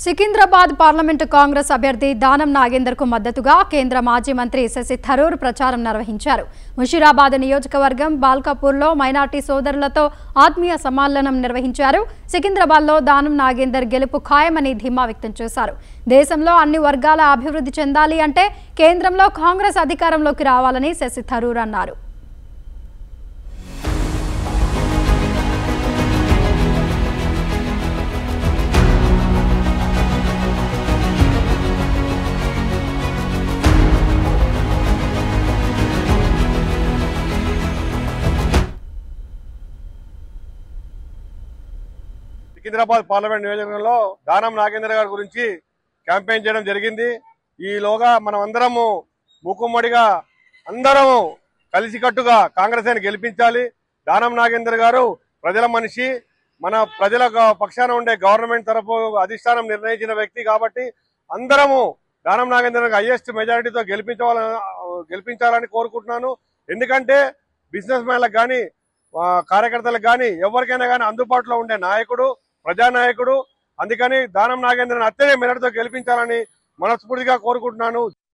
Secunderabad parliament Congress అభ్యర్థి దానం నాగేందర్ కు మద్దతుగా కేంద్ర మాజీ మంత్రి శశి థరూర్ ప్రచారం నిర్వహించారు ముషీరాబాద్ నియోజకవర్గం బాల్కాపూర్లో మైనార్టీ సోదరులతో ఆత్మీయ సమ్మేళనం నిర్వహించారు సికింద్రాబాద్లో దానం నాగేందర్ గెలుపు ఖాయమని ధీమా వ్యక్తం చేశారు దేశంలో అన్ని వర్గాల అభివృద్ధి చెందాలి అంటే కేంద్రంలో కాంగ్రెస్ అధికారంలోకి రావాలని శశి థరూర్ అన్నారు సికింద్రాబాద్ పార్లమెంట్ నియోజకవర్గంలో దానం నాగేంద్ర గారి గురించి క్యాంపెయిన్ చేయడం జరిగింది ఈలోగా మనం అందరము మూకుమ్మడిగా అందరము కలిసికట్టుగా కాంగ్రెస్ అని గెలిపించాలి దానం నాగేంద్ర గారు ప్రజల మనిషి మన ప్రజల గ- పక్షాన ఉండే గవర్నమెంట్ తరపు అధిష్టానం నిర్ణయించిన వ్యక్తి కాబట్టి అందరము దానం నాగేంద్ర హైయెస్ట్ మెజారిటీతో గెలిపించాలని గెలిపించాలని కోరుకుంటున్నాను ఎందుకంటే బిజినెస్ మ్యాన్లకు కానీ కార్యకర్తలకు కానీ ఎవరికైనా కానీ అందుబాటులో ఉండే నాయకుడు ప్రజానాయకుడు అందుకని దానం నాగేంద్రని అత్యధిక మెజార్టీతో గెలిపించాలని మనస్ఫూర్తిగా కోరుకుంటున్నాను